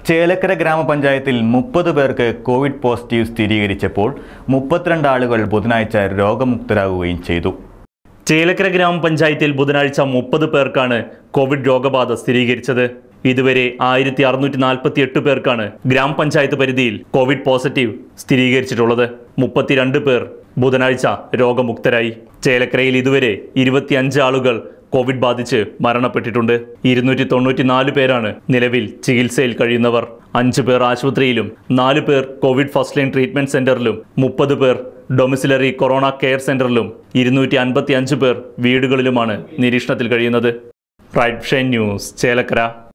ചേലക്കര ഗ്രാമപഞ്ചായത്തിൽ മുപ്പത് പേർക്ക് കോവിഡ് പോസിറ്റീവ് സ്ഥിരീകരിച്ചപ്പോൾ മുപ്പത്തിരണ്ട് ആളുകൾ ബുധനാഴ്ച രോഗമുക്തരാകുകയും ചെയ്തു ചേലക്കര ഗ്രാമപഞ്ചായത്തിൽ ബുധനാഴ്ച മുപ്പത് പേർക്കാണ് കോവിഡ് രോഗബാധ സ്ഥിരീകരിച്ചത് ഇതുവരെ ആയിരത്തി അറുന്നൂറ്റി നാൽപ്പത്തി എട്ട് പേർക്കാണ് ഗ്രാമപഞ്ചായത്ത് പരിധിയിൽ കോവിഡ് പോസിറ്റീവ് സ്ഥിരീകരിച്ചിട്ടുള്ളത് മുപ്പത്തിരണ്ട് പേർ ബുധനാഴ്ച രോഗമുക്തരായി ചേലക്കരയിൽ ഇതുവരെ ഇരുപത്തിയഞ്ച് ആളുകൾ കോവിഡ് ബാധിച്ച് മരണപ്പെട്ടിട്ടുണ്ട് ഇരുന്നൂറ്റി തൊണ്ണൂറ്റിനാല് പേരാണ് നിലവിൽ ചികിത്സയിൽ കഴിയുന്നവർ അഞ്ച് പേർ ആശുപത്രിയിലും നാല് പേർ കോവിഡ് ഫസ്റ്റ് ലൈൻ ട്രീറ്റ്മെന്റ് സെന്ററിലും മുപ്പത് പേർ ഡൊമിസിലറി കൊറോണ കെയർ സെന്ററിലും ഇരുന്നൂറ്റി അൻപത്തി അഞ്ച് പേർ വീടുകളിലുമാണ് നിരീക്ഷണത്തിൽ കഴിയുന്നത് റൈറ്റ് ഷൈൻ ന്യൂസ് ചേലക്കര